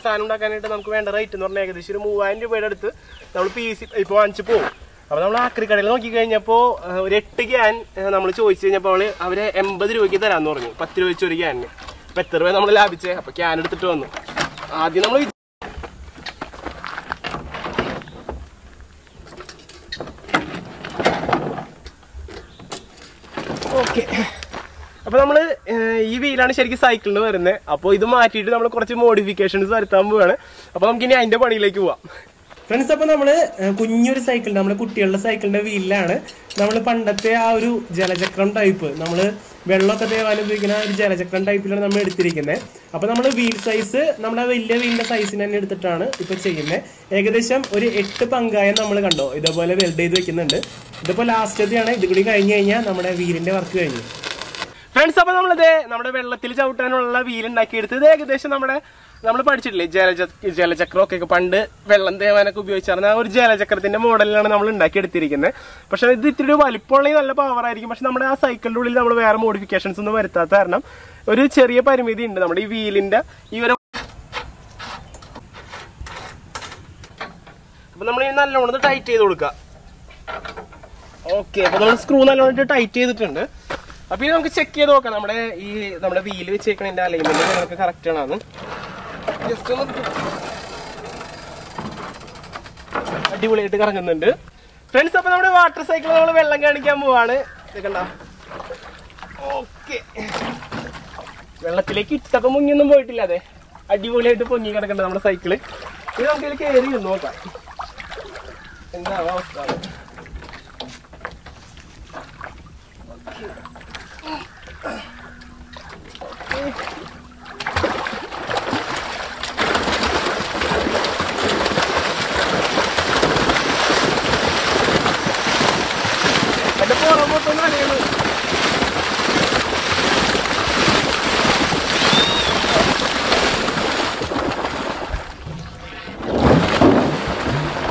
സാധനം ഉണ്ടാക്കാനായിട്ട് നമുക്ക് വേണ്ട റേറ്റ് എന്ന് പറഞ്ഞാൽ ഏകദേശം ഒരു മൂവായിരം രൂപയുടെ അടുത്ത് നമ്മൾ പി സി ഇപ്പോൾ വാങ്ങിച്ച് പോകും അപ്പോൾ നമ്മൾ ആക്രി കടയിൽ നോക്കി കഴിഞ്ഞപ്പോൾ ഒരു എട്ട് ക്യാൻ നമ്മൾ ചോദിച്ചു കഴിഞ്ഞപ്പോൾ അവള് അവര് എൺപത് രൂപയ്ക്ക് തരാമെന്ന് പറഞ്ഞു പത്ത് രൂപ വെച്ച് ഒരു ക്യാനിന് അപ്പം എത്ര രൂപ നമ്മൾ ലാഭിച്ചേ അപ്പോൾ ക്യാൻ എടുത്തിട്ട് വന്നു ആദ്യം നമ്മൾ ഓക്കെ അപ്പൊ നമ്മള് ഏഹ്, ഈ വീലാണ് ശരിക്കും സൈക്കിളിന് വരുന്നത് അപ്പോൾ ഇത് മാറ്റിയിട്ട് നമ്മൾ കുറച്ച് മോഡിഫിക്കേഷൻസ് വരുത്താൻ പോവാണ് അപ്പൊ നമുക്ക് ഇനി അതിന്റെ പണിയിലേക്ക് പോവാം ഫ്രണ്ട്സ് അപ്പൊ നമ്മള് ഏഹ്, കുഞ്ഞൊരു സൈക്കിൾ നമ്മുടെ കുട്ടികളുടെ സൈക്കിളിന്റെ വീലിലാണ് നമ്മൾ പണ്ടത്തെ ആ ഒരു ജലചക്രം ടൈപ്പ് നമ്മള് വെള്ളമൊക്കെ തേവാൻ ഉപയോഗിക്കുന്ന ആ ഒരു ജലചക്രം ടൈപ്പിലാണ് നമ്മൾ എടുത്തിരിക്കുന്നത് അപ്പൊ നമ്മൾ വീൽ സൈസ് നമ്മുടെ വലിയ വീലിന്റെ സൈസിന് തന്നെ എടുത്തിട്ടാണ് ഇപ്പൊ ചെയ്യുന്നത് ഏകദേശം ഒരു എട്ട് പങ്കായം നമ്മൾ കണ്ടോ ഇതേപോലെ വെൽഡ് ചെയ്ത് വെക്കുന്നുണ്ട് ഇതിപ്പോ ലാസ്റ്റത്തെയാണ് ഇത് കൂടി കഴിഞ്ഞ് കഴിഞ്ഞാൽ നമ്മുടെ വീലിന്റെ വർക്ക് കഴിഞ്ഞു ഫ്രണ്ട്സ് അപ്പൊ നമ്മളിത് നമ്മുടെ വെള്ളത്തിൽ ചവിട്ടാനുള്ള വീൽ ഉണ്ടാക്കിയെടുത്ത് ഇത് ഏകദേശം നമ്മുടെ നമ്മൾ പഠിച്ചിട്ടില്ലേ ജലച ജലചക്രമൊക്കെ പണ്ട് വെള്ളം തേവാനൊക്കെ ഉപയോഗിച്ചായിരുന്നു ആ ഒരു ജലചക്രത്തിന്റെ മോഡലിലാണ് നമ്മൾ ഉണ്ടാക്കിയെടുത്തിരിക്കുന്നത് പക്ഷെ ഇത് ഇത്തിരി വലിപ്പമുള്ള നല്ല പവർ ആയിരിക്കും പക്ഷെ നമ്മുടെ ആ സൈക്കിളിന്റെ ഉള്ളിൽ നമ്മൾ വേറെ മോഡിഫിക്കേഷൻസ് ഒന്നും വരുത്താത്ത കാരണം ഒരു ചെറിയ പരിമിതി ഉണ്ട് നമ്മുടെ ഈ വീലിന്റെ ഈ ഒരു അപ്പൊ നമ്മൾ നല്ലോണം ടൈറ്റ് ചെയ്ത് കൊടുക്കുക ഓക്കെ അപ്പൊ നമ്മൾ സ്ക്രൂ നല്ലോണം ടൈറ്റ് ചെയ്തിട്ടുണ്ട് അപ്പൊ ഇനി നമുക്ക് ചെക്ക് ചെയ്ത് നോക്കാം നമ്മുടെ ഈ നമ്മുടെ വീല് വെച്ചേക്കണതിന്റെ അലൈൻമെന്റ് നമുക്ക് കറക്റ്റ് ആണെന്ന് ജസ്റ്റ് ഒന്ന് അടിപൊളിയായിട്ട് കറങ്ങുന്നുണ്ട് ഫ്രണ്ട്സ് അപ്പൊ നമ്മുടെ വാട്ടർ സൈക്കിൾ നമ്മൾ വെള്ളം കാണിക്കാൻ പോവാണ് കണ്ട ഓക്കെ വെള്ളത്തിലേക്ക് ഇട്ടപ്പോ മുങ്ങിയൊന്നും പോയിട്ടില്ല അതെ അടിപൊളിയായിട്ട് പൊങ്ങി കിടക്കണ്ട നമ്മുടെ സൈക്കിള് ഇത് നമുക്ക് ഇതിൽ കയറി ഇരുന്ന് നോക്കാം എന്താ അവസ്ഥ എന്റെ പുറമൊട്ടൊന്നും അറിയണം